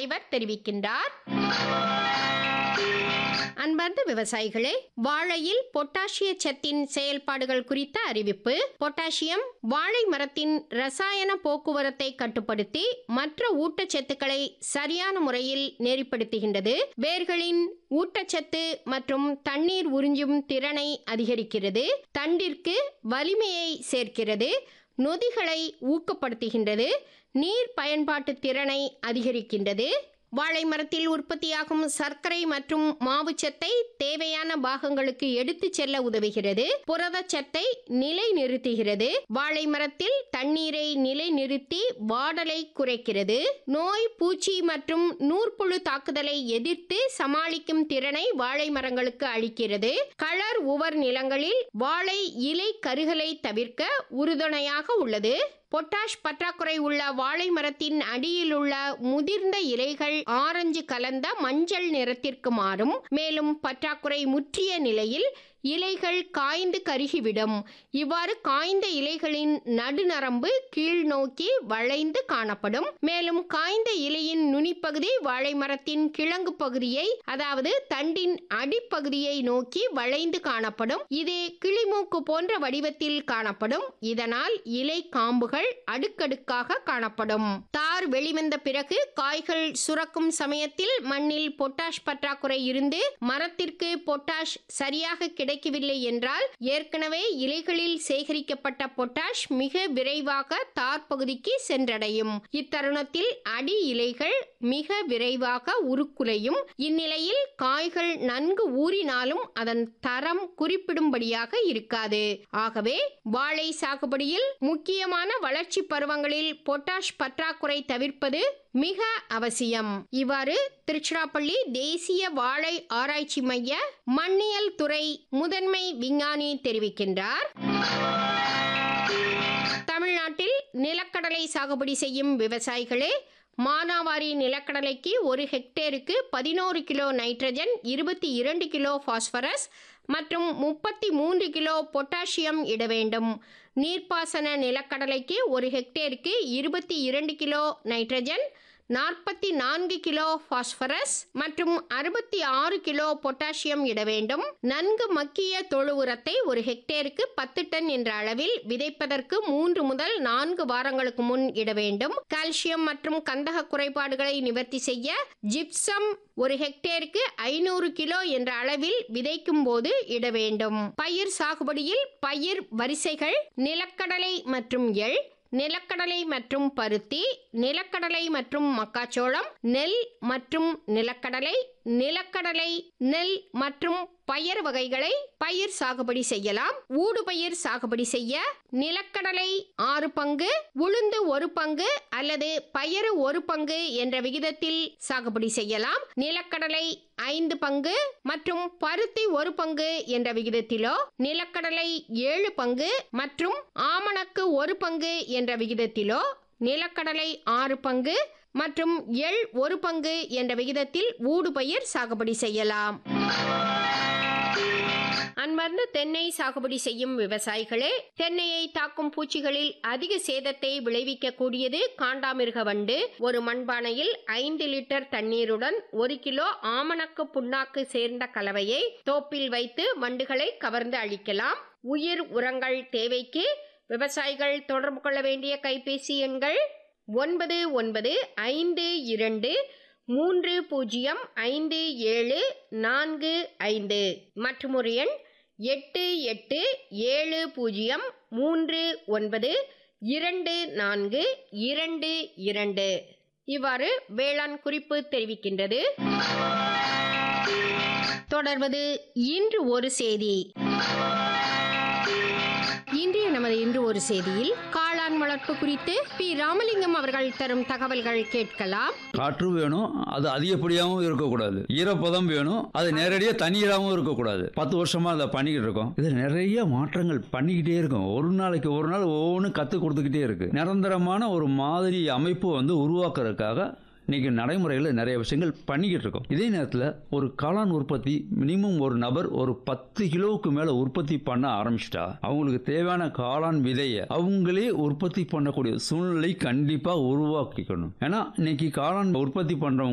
தலைவர் தெரிவிக்கின்றார் அன்பார்ந்த விவசாயிகளே வாழையில் பொட்டாசிய சத்தின் செயல்பாடுகள் குறித்த அறிவிப்பு பொட்டாசியம் வாழை மரத்தின் ரசாயன போக்குவரத்தை கட்டுப்படுத்தி மற்ற ஊட்டச்சத்துக்களை சரியான முறையில் நெறிப்படுத்துகின்றது வேர்களின் ஊட்டச்சத்து மற்றும் தண்ணீர் உறிஞ்சும் திறனை அதிகரிக்கிறது தண்டிற்கு வலிமையை சேர்க்கிறது நொதிகளை ஊக்கப்படுத்துகின்றது நீர் பயன்பாட்டு திறனை அதிகரிக்கின்றது வாழை மரத்தில் உற்பத்தியாகும் சர்க்கரை மற்றும் மாவுச்சத்தை தேவையான பாகங்களுக்கு எடுத்துச் செல்ல உதவுகிறது புரதச்சத்தை நிலை நிறுத்துகிறது வாழை மரத்தில் தண்ணீரை நிலை நிறுத்தி வாடலை குறைக்கிறது நோய் பூச்சி மற்றும் நூற்புழு தாக்குதலை எதிர்த்து சமாளிக்கும் திறனை வாழை மரங்களுக்கு அளிக்கிறது களர் உவர் நிலங்களில் வாழை இலை கருகலை தவிர்க்க உறுதுணையாக உள்ளது பொட்டாஷ் பற்றாக்குறை உள்ள வாழை மரத்தின் அடியில் உள்ள முதிர்ந்த இலைகள் ஆரஞ்சு கலந்த மஞ்சள் நிறத்திற்கு மாறும் மேலும் பற்றாக்குறை முற்றிய நிலையில் இலைகள் காய்ந்து கருகிவிடும் இவ்வாறு காய்ந்த இலைகளின் நடுநரம்பு கீழ் நோக்கி வளைந்து காணப்படும் மேலும் காய்ந்த இலையின் நுனிப்பகுதி வாழை மரத்தின் கிழங்கு பகுதியை அதாவது தண்டின் அடிப்பகுதியை நோக்கி வளைந்து காணப்படும் இது கிளிமூக்கு போன்ற வடிவத்தில் காணப்படும் இதனால் இலை காம்புகள் அடுக்கடுக்காக காணப்படும் தார் வெளிவந்த பிறகு காய்கள் சுரக்கும் சமயத்தில் மண்ணில் பொட்டாஷ் பற்றாக்குறை இருந்து மரத்திற்கு பொட்டாஷ் சரியாக கிடைக்கவில்லை என்றால் ஏற்கனவே இலைகளில் சேகரிக்கப்பட்ட பொட்டாஷ் மிக விரைவாக தார் பகுதிக்கு சென்றடையும் இத்தருணத்தில் அடி இலைகள் மிக விரைவாக உருக்குலையும் இந்நிலையில் காய்கள் நன்கு ஊறினாலும் அதன் தரம் குறிப்பிடும்படியாக இருக்காது ஆகவே வாழை சாகுபடியில் முக்கியமான வளர்ச்சி பருவங்களில் பொட்டாஷ் பற்றாக்குறை தவிர்ப்பது மிக அவசியம் இவ்வாறு திருச்சிராப்பள்ளி தேசிய வாழை ஆராய்ச்சி மைய மண்ணியல் துறை முதன்மை விஞ்ஞானி தெரிவிக்கின்றார் தமிழ்நாட்டில் நிலக்கடலை சாகுபடி செய்யும் விவசாயிகளே மானாவாரி நிலக்கடலைக்கு ஒரு ஹெக்டேருக்கு பதினோரு கிலோ நைட்ரஜன் இருபத்தி இரண்டு கிலோ பாஸ்பரஸ் மற்றும் முப்பத்தி மூன்று கிலோ பொட்டாசியம் இட வேண்டும் நீர்ப்பாசன நிலக்கடலைக்கு ஒரு ஹெக்டேருக்கு இருபத்தி இரண்டு கிலோ நைட்ரஜன் நாற்பத்தி நான்கு கிலோ பாஸ்பரஸ் மற்றும் அறுபத்தி ஆறு கிலோ பொட்டாசியம் இட வேண்டும் நன்கு மக்கிய தொழு உரத்தை ஒரு ஹெக்டேருக்கு பத்து டன் என்ற அளவில் விதைப்பதற்கு மூன்று முதல் நான்கு வாரங்களுக்கு முன் இட வேண்டும் கால்சியம் மற்றும் கந்தக குறைபாடுகளை நிவர்த்தி செய்ய ஜிப்சம் ஒரு ஹெக்டேருக்கு ஐநூறு கிலோ என்ற அளவில் விதைக்கும் போது இட வேண்டும் பயிர் சாகுபடியில் பயிர் வரிசைகள் நிலக்கடலை மற்றும் எள் நிலக்கடலை மற்றும் பருத்தி நிலக்கடலை மற்றும் மக்காச்சோளம் நெல் மற்றும் நிலக்கடலை நிலக்கடலை நெல் மற்றும் பயர் வகைகளை பயிர் சாகுபடி செய்யலாம் ஊடுபயிர் சாகுபடி செய்ய நிலக்கடலை ஆறு பங்கு உளுந்து ஒரு பங்கு அல்லது பயறு ஒரு பங்கு என்ற விகிதத்தில் சாகுபடி செய்யலாம் நிலக்கடலை ஐந்து பங்கு மற்றும் பருத்தி ஒரு பங்கு என்ற விகிதத்திலோ நிலக்கடலை ஏழு பங்கு மற்றும் ஆமணக்கு ஒரு பங்கு என்ற விகிதத்திலோ நிலக்கடலை ஆறு பங்கு மற்றும் எள் ஒரு பங்கு என்ற விகிதத்தில் ஊடுபயிர் சாகுபடி செய்யலாம் அன்பார்ந்த தென்னை சாகுபடி செய்யும் விவசாயிகளே தென்னையை தாக்கும் பூச்சிகளில் அதிக சேதத்தை விளைவிக்க கூடியது காண்டாமிருக வண்டு ஒரு மண்பானையில் ஐந்து லிட்டர் தண்ணீருடன் ஒரு கிலோ ஆமணக்கு புண்ணாக்கு சேர்ந்த கலவையை தோப்பில் வைத்து வண்டுகளை கவர்ந்து அழிக்கலாம் உயிர் உரங்கள் தேவைக்கு விவசாயிகள் தொடர்பு கொள்ள வேண்டிய கைபேசி எண்கள் ஒன்பது ஒன்பது ஐந்து இரண்டு மூன்று பூஜ்ஜியம் ஐந்து ஏழு நான்கு ஐந்து மற்றும் ஒரு எண் எட்டு எட்டு ஏழு பூஜ்ஜியம் மூன்று ஒன்பது இரண்டு நான்கு இரண்டு இரண்டு இவ்வாறு வேளாண் குறிப்பு தெரிவிக்கின்றது தொடர்வது இன்று ஒரு செய்தி இன்றைய நமது இன்று ஒரு செய்தியில் காளான் வளர்ப்பு குறித்து பி ராமலிங்கம் அவர்கள் தரும் தகவல்கள் கேட்கலாம் காற்று வேணும் அது அதிகப்படியாகவும் இருக்கக்கூடாது ஈரப்பதம் வேணும் அது நேரடியாக தண்ணீராகவும் இருக்கக்கூடாது பத்து வருஷமா அதை பண்ணிக்கிட்டு இருக்கோம் இதில் நிறைய மாற்றங்கள் பண்ணிக்கிட்டே இருக்கும் ஒரு நாளைக்கு ஒரு நாள் ஒவ்வொன்றும் கற்றுக் கொடுத்துக்கிட்டே இருக்கு நிரந்தரமான ஒரு மாதிரி அமைப்பு வந்து உருவாக்குறதுக்காக இன்னைக்கு நடைமுறையில் நிறைய விஷயங்கள் பண்ணிக்கிட்டு இருக்கோம் இதே நேரத்தில் ஒரு காளான் உற்பத்தி மினிமம் ஒரு நபர் ஒரு பத்து கிலோவுக்கு மேலே உற்பத்தி பண்ண ஆரம்பிச்சிட்டா அவங்களுக்கு தேவையான காளான் விதையை அவங்களே உற்பத்தி பண்ணக்கூடிய சூழ்நிலை கண்டிப்பாக உருவாக்கிக்கணும் ஏன்னா இன்னைக்கு காளான் உற்பத்தி பண்ணுறவங்க